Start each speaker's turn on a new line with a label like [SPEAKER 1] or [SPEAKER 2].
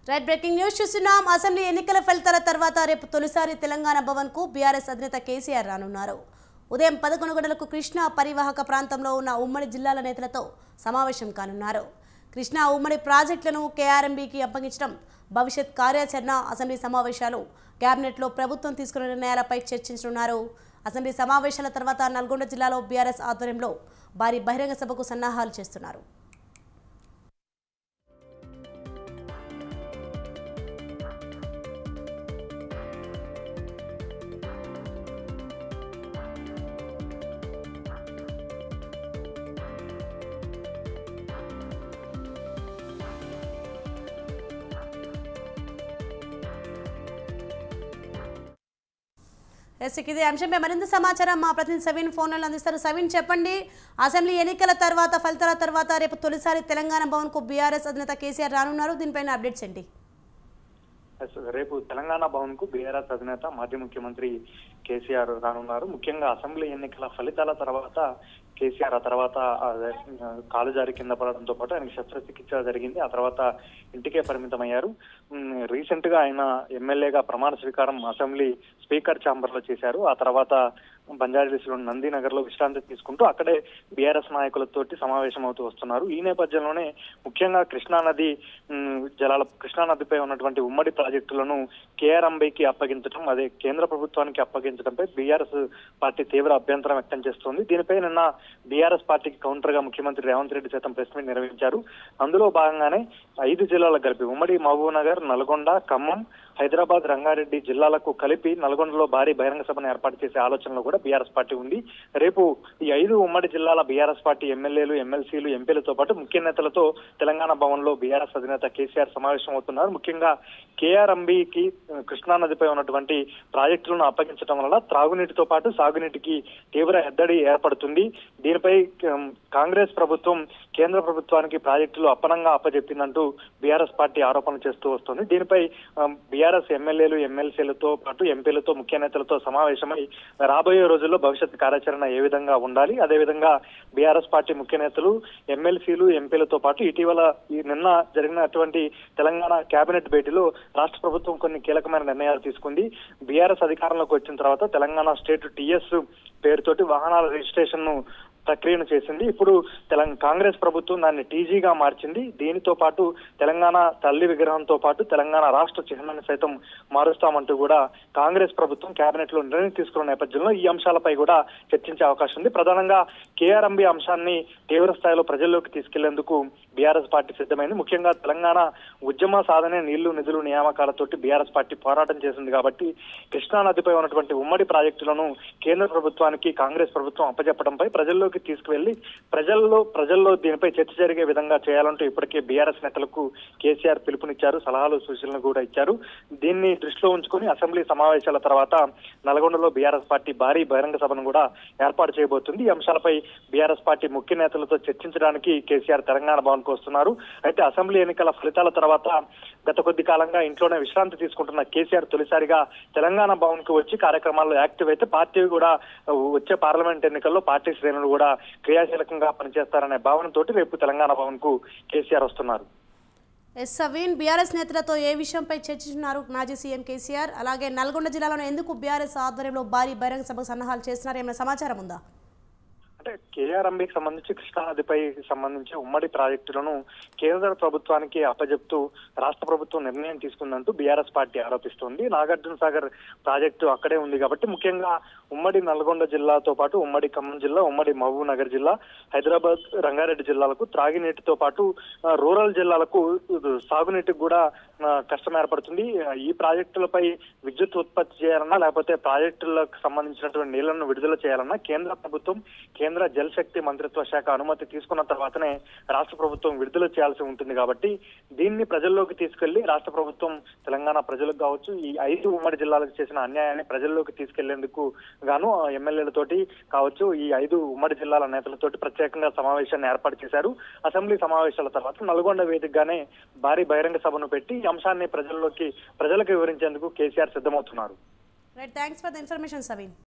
[SPEAKER 1] right breaking news చూస్తున్నాం assembly ఎన్నికల ఫలితాల తర్వాత రేపు తొలిసారి తెలంగాణ భవన్ కు బీఆర్ఎస్ అధినేత కేసీఆర్ రానున్నారు ఉదయం పదకొండు గంటలకు కృష్ణా పరివాహక ప్రాంతంలో ఉన్న ఉమ్మడి జిల్లాల నేతలతో సమావేశం కానున్నారు కృష్ణా ఉమ్మడి ప్రాజెక్టులను కేఆర్ఎంబీకి అప్పగించడం భవిష్యత్ కార్యాచరణ అసెంబ్లీ సమావేశాలు కేబినెట్లో ప్రభుత్వం తీసుకున్న నిర్ణయాలపై చర్చించనున్నారు అసెంబ్లీ సమావేశాల తర్వాత నల్గొండ జిల్లాలో బీఆర్ఎస్ ఆధ్వర్యంలో భారీ బహిరంగ సభకు సన్నాహాలు చేస్తున్నారు ఎస్ ఇక ఇదే అంశంపై మరింత సమాచారం మా ప్రతినిధి సవీన్ ఫోన్లో అందిస్తారు సవీన్ చెప్పండి అసెంబ్లీ ఎన్నికల తర్వాత ఫలితాల తర్వాత రేపు తొలిసారి తెలంగాణ భవన్కు బీఆర్ఎస్ అధినేత కేసీఆర్ రానున్నారు దీనిపైన అప్డేట్స్ ఏంటి
[SPEAKER 2] ఎస్, రేపు తెలంగాణ భవన్ కు బీఆర్ఎస్ అధినేత మాజీ ముఖ్యమంత్రి కేసీఆర్ రానున్నారు ముఖ్యంగా అసెంబ్లీ ఎన్నికల ఫలితాల తర్వాత కేసీఆర్ ఆ తర్వాత ఆ, కాలు జారి కింద పడడంతో పాటు ఆయనకి శస్త్రచికిత్స జరిగింది ఆ తర్వాత ఇంటికే పరిమితమయ్యారు ఉమ్, రీసెంట్ గా ఆయన ఎమ్మెల్యేగా ప్రమాణ స్వీకారం అసెంబ్లీ స్పీకర్ ఛాంబర్ లో చేశారు ఆ తర్వాత బంజారాహిల్స్లో నందినగర్ లో విశ్రాంతి తీసుకుంటూ అక్కడే బీఆర్ఎస్ నాయకులతోటి సమావేశం అవుతూ వస్తున్నారు ఈ నేపథ్యంలోనే ముఖ్యంగా కృష్ణా నది ఉమ్, జలాల కృష్ణా నదిపై ఉన్నటువంటి ఉమ్మడి ప్రాజెక్టులను కేఆర్ఎంబైకి అప్పగించడం అదే కేంద్ర ప్రభుత్వానికి అప్పగించడంపై బీఆర్ఎస్ పార్టీ తీవ్ర అభ్యంతరం వ్యక్తం చేస్తోంది దీనిపై నిన్న బీఆర్ఎస్ పార్టీకి కౌంటర్ గా ముఖ్యమంత్రి రేవంత్ రెడ్డి సైతం ప్రెస్ మీట్ నిర్వహించారు అందులో భాగంగానే ఐదు జిల్లాలకు కలిపి ఉమ్మడి మహబూబ్ నగర్ నల్గొండ ఖమ్మం హైదరాబాద్ రంగారెడ్డి జిల్లాలకు కలిపి నల్గొండలో భారీ బహిరంగ సభను ఏర్పాటు చేసే ఆలోచనలో కూడా బీఆర్ఎస్ పార్టీ ఉంది రేపు ఈ ఐదు ఉమ్మడి జిల్లాల బీఆర్ఎస్ పార్టీ ఎమ్మెల్యేలు ఎమ్మెల్సీలు ఎంపీలతో పాటు ముఖ్య నేతలతో తెలంగాణ భవన్ లో బీఆర్ఎస్ అధినేత కేసీఆర్ సమావేశం అవుతున్నారు ముఖ్యంగా కేఆర్ఎంబికి కృష్ణా నదిపై ఉన్నటువంటి ప్రాజెక్టులను అప్పగించడం వల్ల త్రాగునీటితో పాటు సాగునీటికి తీవ్ర ఎద్దడి ఏర్పడుతుంది దీనిపై ఉమ్, కాంగ్రెస్ ప్రభుత్వం కేంద్ర ప్రభుత్వానికి ప్రాజెక్టులు అప్పనంగా అప్పజెప్పిందంటూ బీఆర్ఎస్ పార్టీ ఆరోపణలు చేస్తూ వస్తుంది దీనిపై బీఆర్ఎస్ ఎమ్మెల్యేలు ఎమ్మెల్సీలతో పాటు ఎంపీలతో ముఖ్య నేతలతో సమావేశమై రాబోయే రోజుల్లో భవిష్యత్ కార్యాచరణ ఏ విధంగా ఉండాలి అదేవిధంగా బీఆర్ఎస్ పార్టీ ముఖ్య నేతలు ఎమ్మెల్సీలు ఎంపీలతో పాటు ఇటీవల ఈ నిన్న జరిగినటువంటి తెలంగాణ కేబినెట్ భేటీలో రాష్ట్ర ప్రభుత్వం కొన్ని కీలకమైన నిర్ణయాలు తీసుకుంది బీఆర్ఎస్ అధికారంలోకి వచ్చిన తర్వాత తెలంగాణ స్టేట్ టీఎస్ పేరుతోటి వాహనాల రిజిస్ట్రేషన్ ను ప్రక్రియను చేసింది ఇప్పుడు తెలంగాణ కాంగ్రెస్ ప్రభుత్వం దాన్ని టీజీగా మార్చింది దీనితో పాటు తెలంగాణ తల్లి విగ్రహంతో పాటు తెలంగాణ రాష్ట్ర చిహ్నాన్ని సైతం మారుస్తామంటూ కూడా కాంగ్రెస్ ప్రభుత్వం కేబినెట్ లో నిర్ణయం తీసుకున్న నేపథ్యంలో ఈ అంశాలపై కూడా చర్చించే అవకాశం ఉంది ప్రధానంగా కేఆర్ఎంబి అంశాన్ని తీవ్ర స్థాయిలో ప్రజల్లోకి తీసుకెళ్లేందుకు బీఆర్ఎస్ పార్టీ సిద్ధమైంది ముఖ్యంగా తెలంగాణ ఉద్యమ సాధనే నీళ్లు నిధులు నియామకాలతోటి బీఆర్ఎస్ పార్టీ పోరాటం చేసింది కాబట్టి కృష్ణా నదిపై ఉన్నటువంటి ఉమ్మడి ప్రాజెక్టులను కేంద్ర ప్రభుత్వానికి కాంగ్రెస్ ప్రభుత్వం అప్పచెప్పడంపై ప్రజల్లోకి తీసుకువెళ్లి ప్రజల్లో ప్రజల్లో దీనిపై చర్చ జరిగే విధంగా చేయాలంటూ ఇప్పటికే బీఆర్ఎస్ నేతలకు కేసీఆర్ పిలుపునిచ్చారు సలహాలు సూచనలు కూడా ఇచ్చారు దీన్ని దృష్టిలో ఉంచుకొని అసెంబ్లీ సమావేశాల తర్వాత నల్గొండలో బీఆర్ఎస్ పార్టీ భారీ బహిరంగ సభను కూడా ఏర్పాటు చేయబోతుంది ఈ అంశాలపై బీఆర్ఎస్ పార్టీ ముఖ్య నేతలతో చర్చించడానికి కేసీఆర్ తెలంగాణ భవన్ కు వస్తున్నారు అయితే అసెంబ్లీ ఎన్నికల ఫలితాల తర్వాత గత కొద్ది కాలంగా ఇంట్లోనే విశ్రాంతి తీసుకుంటున్న కేసీఆర్ తొలిసారిగా తెలంగాణ భవన్ కు వచ్చి కార్యక్రమాల్లో యాక్టివ్ అయితే పార్టీ కూడా వచ్చే పార్లమెంట్ ఎన్నికల్లో పార్టీ శ్రేణులు కూడా క్రియాశీలకంగా పనిచేస్తారనే భావనతోటి రేపు తెలంగాణ భవన్ కు కేసీఆర్ వస్తున్నారు
[SPEAKER 1] ఎస్ సవీన్ బీఆర్ఎస్ నేతలతో ఏ విషయంపై చర్చించున్నారు మాజీ సీఎం కేసీఆర్ అలాగే నల్గొండ జిల్లాలో ఎందుకు బీఆర్ఎస్ ఆధ్వర్యంలో భారీ బహిరంగ సభకు సన్నాహాలు చేస్తున్నారు ఏమైనా సమాచారం ఉందా
[SPEAKER 2] అంటే కేఆర్ఎంబికి సంబంధించి కృష్ణా నదిపై సంబంధించి ఉమ్మడి ప్రాజెక్టులను కేంద్ర ప్రభుత్వానికి అప్పజెప్తూ రాష్ట్ర ప్రభుత్వం నిర్ణయం తీసుకుందంటూ బీఆర్ఎస్ పార్టీ ఆరోపిస్తోంది నాగార్జున సాగర్ ప్రాజెక్టు అక్కడే ఉంది కాబట్టి ముఖ్యంగా ఉమ్మడి నల్గొండ జిల్లాతో పాటు ఉమ్మడి ఖమ్మం జిల్లా ఉమ్మడి మహబూబ్ నగర్ జిల్లా హైదరాబాద్ రంగారెడ్డి జిల్లాలకు త్రాగునీటితో పాటు ఆ, రూరల్ జిల్లాలకు సాగునీటికి కూడా ఆ, కష్టం ఏర్పడుతుంది ఆ, ఈ ప్రాజెక్టులపై విద్యుత్ ఉత్పత్తి చేయాలన్నా లేకపోతే ప్రాజెక్టులకు సంబంధించినటువంటి నీళ్లను విడుదల చేయాలన్నా కేంద్ర ప్రభుత్వం కేంద్ర జల్ శక్తి మంత్రిత్వ శాఖ అనుమతి తీసుకున్న తర్వాతనే రాష్ట్ర ప్రభుత్వం విడుదల చేయాల్సి ఉంటుంది కాబట్టి దీన్ని ప్రజల్లోకి తీసుకెళ్లి రాష్ట్ర ప్రభుత్వం తెలంగాణ ప్రజలకు కావచ్చు ఈ ఐదు ఉమ్మడి జిల్లాలకు చేసిన అన్యాయాన్ని ప్రజల్లోకి తీసుకెళ్లేందుకు గాను ఆ ఎమ్మెల్యేలతోటి కావచ్చు ఈ ఐదు ఉమ్మడి జిల్లాల నేతలతోటి ప్రత్యేకంగా సమావేశాన్ని ఏర్పాటు చేశారు అసెంబ్లీ సమావేశాల తర్వాత నల్గొండ వేదికగానే భారీ బహిరంగ సభను పెట్టి ఈ అంశాన్ని ప్రజల్లోకి ప్రజలకు వివరించేందుకు కేసీఆర్ సిద్ధమవుతున్నారు
[SPEAKER 1] right thanks for the information Saveen